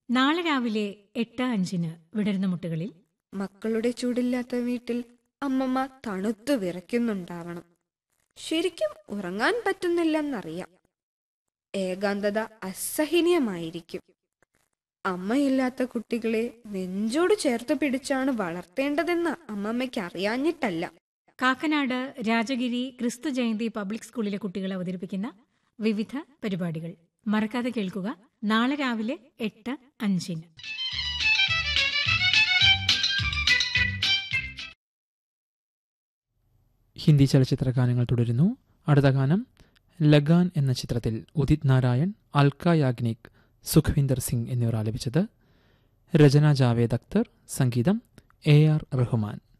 നാളെ രാവിലെ എട്ട് അഞ്ചിന് വിടരുന്ന മുട്ടുകളിൽ മക്കളുടെ ചൂടില്ലാത്ത വീട്ടിൽ അമ്മമ്മ തണുത്തു വിറയ്ക്കുന്നുണ്ടാവണം ശരിക്കും ഉറങ്ങാൻ പറ്റുന്നില്ലെന്നറിയാം ഏകാന്തത അസഹനീയമായിരിക്കും അമ്മയില്ലാത്ത കുട്ടികളെ നെഞ്ചോട് ചേർത്ത് പിടിച്ചാണ് വളർത്തേണ്ടതെന്ന് അമ്മമ്മയ്ക്ക് അറിയാഞ്ഞിട്ടല്ല കാക്കനാട് രാജഗിരി ക്രിസ്തു ജയന്തി പബ്ലിക് സ്കൂളിലെ കുട്ടികൾ അവതരിപ്പിക്കുന്ന വിവിധ പരിപാടികൾ മറക്കാതെ കേൾക്കുക നാളെ രാവിലെ എട്ട് അഞ്ചിന് ഹിന്ദി ചലച്ചിത്ര ഗാനങ്ങൾ തുടരുന്നു അടുത്ത ഗാനം ലഗാൻ എന്ന ചിത്രത്തിൽ ഉദിത് നാരായൺ അൽക്ക യാഗ്നിക് സുഖ്വിന്ദർ സിംഗ് എന്നിവർ ആലപിച്ചത് രചന ജാവേദ് അക്തർ സംഗീതം എ ആർ റഹ്മാൻ